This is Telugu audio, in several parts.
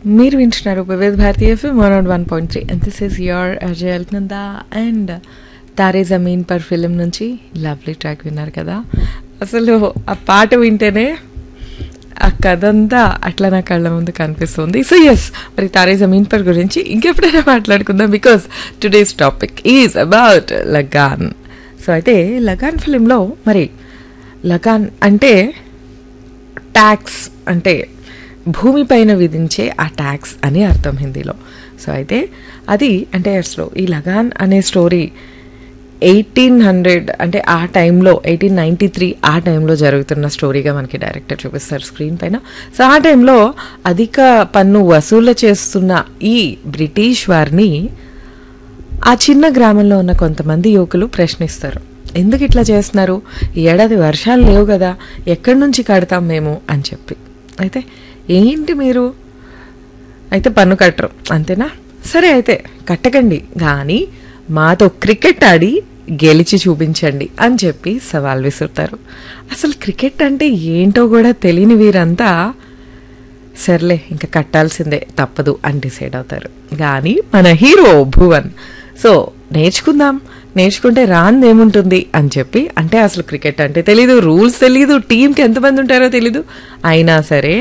మీరు వింటున్నారు Vividh Bharati FM one not one point three and this is your RJ Alaknanda and Taare Zameen Par film నుంచి లవ్లీ ట్రాక్ విన్నారు కదా అసలు ఆ పాట వింటేనే ఆ కథ అంతా అట్లా నా కళ్ళ ముందు కనిపిస్తుంది సో ఎస్ మరి తారే జమీన్ పర్ గురించి ఇంకెప్పుడైనా మాట్లాడుకుందాం because today's topic is about Lagaan so అయితే లగాన్ ఫిలింలో మరి లగాన్ అంటే ట్యాక్స్ అంటే భూమిపైన విధించే ఆ ట్యాక్స్ అని అర్థం హిందీలో సో అయితే అది అంటే అసలు ఈ లగాన్ అనే స్టోరీ ఎయిటీన్ హండ్రెడ్ అంటే ఆ టైంలో ఎయిటీన్ నైంటీ త్రీ ఆ టైంలో జరుగుతున్న స్టోరీగా మనకి డైరెక్టర్ చూపిస్తారు స్క్రీన్ పైన సో ఆ టైంలో అధిక పన్ను వసూలు చేస్తున్న ఈ బ్రిటిష్ వారిని ఆ చిన్న గ్రామంలో ఉన్న కొంతమంది యువకులు ప్రశ్నిస్తారు ఎందుకు ఇట్లా చేస్తున్నారు ఈ ఏడాది వర్షాలు లేవు కదా ఎక్కడి నుంచి కడతాం మేము అని చెప్పి అయితే ఏంటి మీరు అయితే పన్ను కట్టరు అంతేనా సరే అయితే కట్టకండి కానీ మాతో క్రికెట్ ఆడి గెలిచి చూపించండి అని చెప్పి సవాల్ విసురుతారు అసలు క్రికెట్ అంటే ఏంటో కూడా తెలియని వీరంతా సర్లే ఇంకా కట్టాల్సిందే తప్పదు అని డిసైడ్ అవుతారు కానీ మన హీరో భువన్ సో నేర్చుకుందాం నేర్చుకుంటే రాంది ఏముంటుంది అని చెప్పి అంటే అసలు క్రికెట్ అంటే తెలీదు రూల్స్ తెలీదు టీంకి ఎంతమంది ఉంటారో తెలీదు అయినా సరే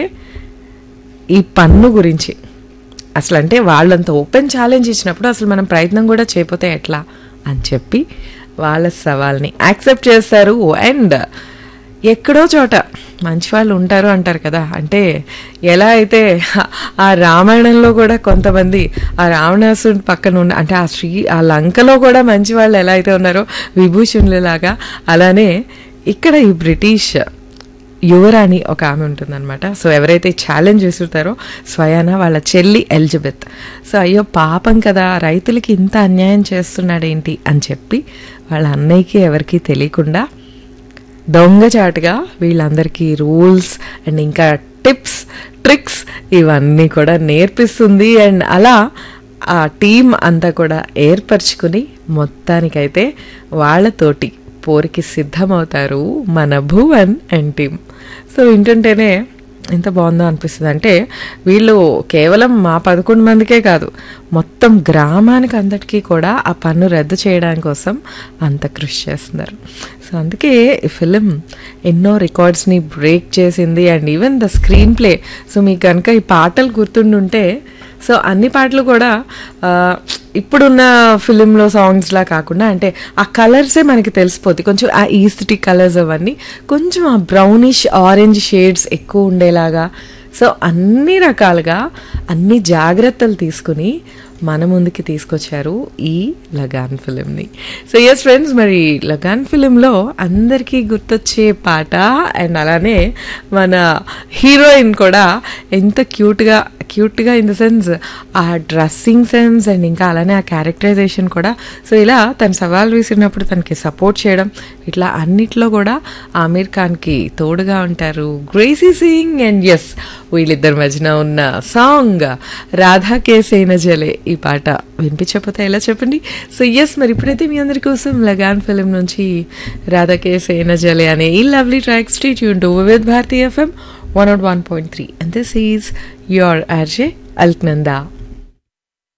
ఈ పన్ను గురించి అసలు అంటే వాళ్ళంత ఓపెన్ ఛాలెంజ్ ఇచ్చినప్పుడు అసలు మనం ప్రయత్నం కూడా చేయకపోతే ఎట్లా అని చెప్పి వాళ్ళ సవాల్ని యాక్సెప్ట్ చేస్తారు అండ్ ఎక్కడో చోట మంచి వాళ్ళు ఉంటారు అంటారు కదా అంటే ఎలా అయితే ఆ రామాయణంలో కూడా కొంతమంది ఆ రావణాసుడి పక్కన ఉన్న అంటే ఆ శ్రీ ఆ లంకలో కూడా మంచి వాళ్ళు ఎలా అయితే ఉన్నారో విభూషణులలాగా అలానే ఇక్కడ ఈ బ్రిటిష్ యువరాణి ఒక ఆమె ఉంటుందన్నమాట సో ఎవరైతే ఛాలెంజ్ విసురుతారో స్వయాన వాళ్ళ చెల్లి ఎలిజబెత్ సో అయ్యో పాపం కదా రైతులకి ఇంత అన్యాయం చేస్తున్నాడేంటి అని చెప్పి వాళ్ళ అన్నయ్యకి ఎవరికి తెలియకుండా దొంగచాటుగా వీళ్ళందరికీ రూల్స్ అండ్ ఇంకా టిప్స్ ట్రిక్స్ ఇవన్నీ కూడా నేర్పిస్తుంది అండ్ అలా ఆ టీం అంతా కూడా ఏర్పరచుకుని మొత్తానికైతే వాళ్ళతోటి పోరికి సిద్ధమవుతారు మన భువన్ అండ్ టీమ్ సో వింటుంటేనే ఎంత బాగుందో అనిపిస్తుంది అంటే వీళ్ళు కేవలం మా పదకొండు మందికే కాదు మొత్తం గ్రామానికి అందరికీ కూడా ఆ పన్ను రద్దు చేయడం కోసం అంత కృషి చేస్తున్నారు సో అందుకే ఈ ఫిలిం ఎన్నో రికార్డ్స్ని బ్రేక్ చేసింది and even the screenplay so మీకు కనుక ఈ పాటలు గుర్తుండుంటే సో అన్ని పాటలు కూడా ఇప్పుడున్న ఫిలింలో సాంగ్స్లా కాకుండా అంటే ఆ కలర్సే మనకి తెలిసిపోతుంది కొంచెం ఆ ఈస్థెటిక్ కలర్స్ అవన్నీ కొంచెం ఆ బ్రౌనిష్ ఆరెంజ్ షేడ్స్ ఎక్కువ ఉండేలాగా సో అన్ని రకాలుగా అన్ని జాగ్రత్తలు తీసుకుని మన ముందుకి తీసుకొచ్చారు ఈ లగాన్ ఫిలింని సో ఎస్ ఫ్రెండ్స్ మరి లగాన్ ఫిలింలో అందరికీ గుర్తొచ్చే పాట అండ్ అలానే మన హీరోయిన్ కూడా ఎంత క్యూట్గా క్యూట్గా ఇన్ ద సెన్స్ ఆ డ్రెస్సింగ్ సెన్స్ అండ్ ఇంకా అలానే ఆ క్యారెక్టరైజేషన్ కూడా సో ఇలా తను సవాల్ వేసినప్పుడు తనకి సపోర్ట్ చేయడం ఇట్లా అన్నిట్లో కూడా ఆమీర్ ఖాన్కి తోడుగా ఉంటారు గ్రేసీ సింగ్ అండ్ ఎస్ వీళ్ళిద్దరి మధ్యన ఉన్న సాంగ్ రాధా కేసేన జలే ఈ పాట వినిపించకపోతే ఎలా చెప్పండి సో ఎస్ మరి ఇప్పుడైతే మీ అందరి కోసం లగాన్ ఫిలిం నుంచి రాధా కేసేన జలే అనే ఈ లవ్లీ ట్రాక్ స్ట్రీట్ యూన్ to with Bharati FM one not one point three and this is your RJ Alaknanda